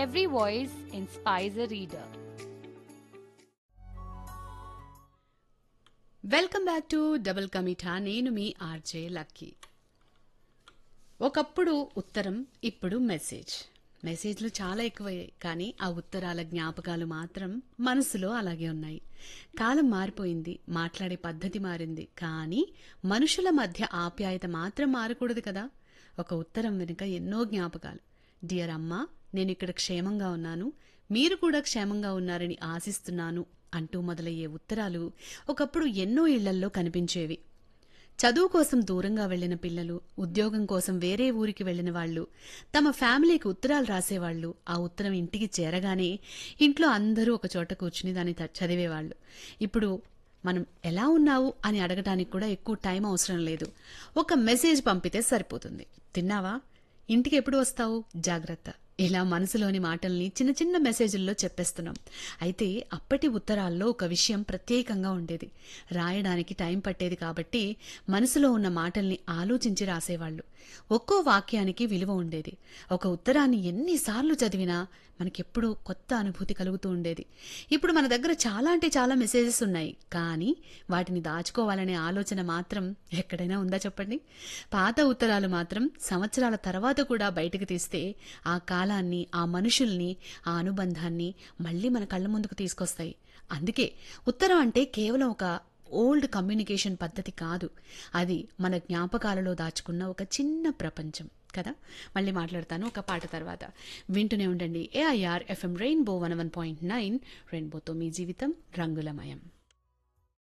every voice inspires a reader. Welcome back to double కమిఠా నేను మీ ఆర్జే లక్కీ ఒకప్పుడు ఉత్తరం ఇప్పుడు మెసేజ్ మెసేజ్లు చాలా ఎక్కువయ్యాయి కానీ ఆ ఉత్తరాల జ్ఞాపకాలు మాత్రం మనసులో అలాగే ఉన్నాయి కాలం మారిపోయింది మాట్లాడే పద్ధతి మారింది కానీ మనుషుల మధ్య ఆప్యాయత మాత్రం మారకూడదు కదా ఒక ఉత్తరం వెనుక ఎన్నో జ్ఞాపకాలు డియర్ అమ్మా నేను ఇక్కడ క్షేమంగా ఉన్నాను మీరు కూడా క్షేమంగా ఉన్నారని ఆశిస్తున్నాను అంటూ మొదలయ్యే ఉత్తరాలు ఒకప్పుడు ఎన్నో ఇళ్లల్లో కనిపించేవి చదువు కోసం దూరంగా వెళ్లిన పిల్లలు ఉద్యోగం కోసం వేరే ఊరికి వెళ్లిన వాళ్ళు తమ ఫ్యామిలీకి ఉత్తరాలు రాసేవాళ్లు ఆ ఉత్తరం ఇంటికి చేరగానే ఇంట్లో అందరూ ఒక చోట కూర్చుని దాన్ని త- చదివేవాళ్లు ఇప్పుడు మనం ఎలా ఉన్నావు అని అడగటానికి కూడా ఎక్కువ టైం అవసరం లేదు ఒక మెసేజ్ పంపితే సరిపోతుంది తిన్నావా ఇంటికి ఎప్పుడు వస్తావు జాగ్రత్త ఇలా మనసులోని మాటల్ని చిన్న చిన్న మెసేజ్ల్లో చెప్పేస్తున్నాం అయితే అప్పటి ఉత్తరాల్లో ఒక విషయం ప్రత్యేకంగా ఉండేది రాయడానికి టైం పట్టేది కాబట్టి మనసులో ఉన్న మాటల్ని ఆలోచించి రాసేవాళ్ళు ఒక్కో వాక్యానికి విలువ ఉండేది ఒక ఉత్తరాన్ని ఎన్నిసార్లు చదివినా మనకెప్పుడూ కొత్త అనుభూతి కలుగుతూ ఉండేది ఇప్పుడు మన దగ్గర చాలా అంటే చాలా మెసేజెస్ ఉన్నాయి కానీ వాటిని దాచుకోవాలనే ఆలోచన మాత్రం ఎక్కడైనా ఉందా చెప్పండి పాత ఉత్తరాలు మాత్రం సంవత్సరాల తర్వాత కూడా బయటకు తీస్తే ఆ కాలాన్ని ఆ మనుషుల్ని ఆ అనుబంధాన్ని మళ్ళీ మన కళ్ళ ముందుకు తీసుకొస్తాయి అందుకే ఉత్తరం అంటే కేవలం ఒక ఓల్డ్ కమ్యూనికేషన్ పద్ధతి కాదు అది మన జ్ఞాపకాలలో దాచుకున్న ఒక చిన్న ప్రపంచం కదా మళ్ళీ మాట్లాడతాను ఒక పాట తర్వాత వింటూనే ఉండండి AIR FM rainbow one one point nine రెయిన్బోతో మీ జీవితం రంగులమయం